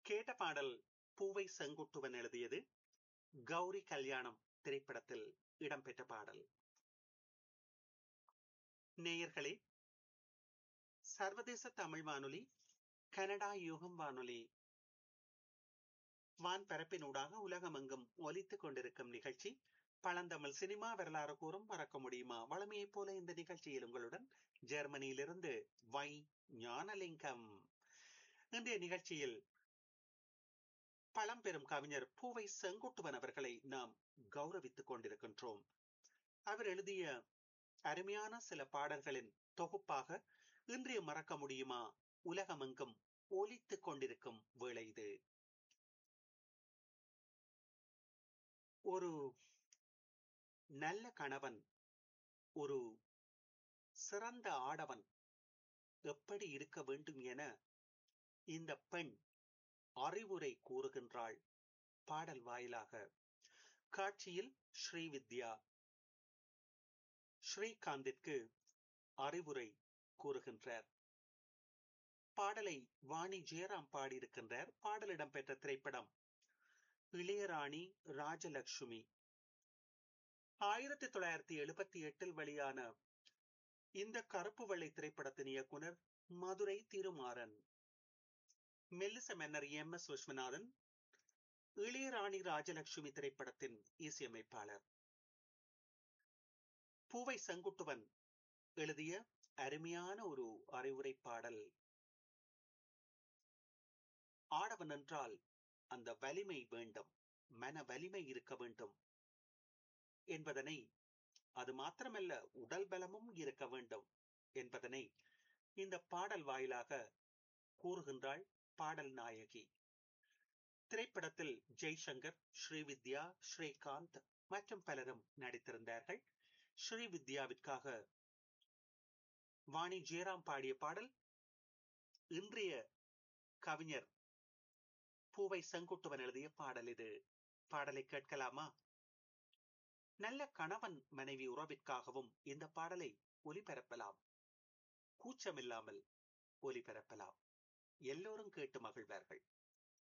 கேட்ட பாடல் பூவை செங்குட்டுவன் எழுதியது கௌரி கல்யாணம் திரைப்படத்தில் இடம்பெற்ற பாடல் நேயர்களே சர்வதேச தமிழ் வானொலி கனடா யுகம் வானொலி வான்பரப்பினூடாக உலகமெங்கும் ஒலித்துக் கொண்டிருக்கும் நிகழ்ச்சி பழந்தமிழ் சினிமா வரலாறு கூறும் மறக்க முடியுமா வளமையைப் போல இந்த நிகழ்ச்சியில் உங்களுடன் ஜெர்மனியிலிருந்து வை ஞானலிங்கம் இன்றைய நிகழ்ச்சியில் பழம்பெரும் கவிஞர் பூவை செங்குட்டுவன் அவர்களை நாம் கௌரவித்துக் கொண்டிருக்கின்றோம் அவர் எழுதிய அருமையான சில பாடல்களின் தொகுப்பாக இன்றைய மறக்க முடியுமா உலகமெங்கும் ஒலித்துக் கொண்டிருக்கும் வேளை இது ஒரு நல்ல கணவன் ஒரு சிறந்த ஆடவன் எப்படி இருக்க வேண்டும் என இந்த பெண் அறிவுரை கூறுகின்றாள் பாடல் வாயிலாக காட்சியில் ஸ்ரீவித்யா ஸ்ரீகாந்திற்கு அறிவுரை கூறுகின்றார் பாடலை வாணி ஜெயராம் பாடியிருக்கின்றார் பாடலிடம் பெற்ற திரைப்படம் இளையராணி ராஜலட்சுமி ஆயிரத்தி தொள்ளாயிரத்தி எழுபத்தி எட்டில் வெளியான இந்த கருப்பு வெள்ளை திரைப்படத்தின் இயக்குனர் மதுரை திருமாறன் மெல்லிச மன்னர் எம் எஸ் விஸ்வநாதன் இளையராணி ராஜலட்சுமி திரைப்படத்தின் இசையமைப்பாளர் பூவை செங்குட்டுவன் எழுதிய அருமையான ஒரு அறிவுரை பாடல் ஆடவன் என்றால் அந்த வலிமை வேண்டும் மன வலிமை இருக்க வேண்டும் என்பதனை அது மாத்திரமல்ல உடல் பலமும் இருக்க வேண்டும் என்பதனை இந்த பாடல் வாயிலாக கூறுகின்றாள் பாடல் நாயகி திரைப்படத்தில் ஜெய்சங்கர் ஸ்ரீவித்யா ஸ்ரீகாந்த் மற்றும் பலரும் நடித்திருந்தார்கள் ஸ்ரீவித்யாவிற்காக வாணி ஜெயராம் பாடிய பாடல் இன்றைய கவிஞர் பூவை செங்குட்டுவன் எழுதிய பாடல் இது பாடலை கேட்கலாமா நல்ல கணவன் மனைவி உறவிற்காகவும் இந்த பாடலை ஒலிபரப்பலாம் கூச்சமில்லாமல் ஒலிபரப்பலாம் எல்லோரும் கேட்டு மகிழ்வார்கள்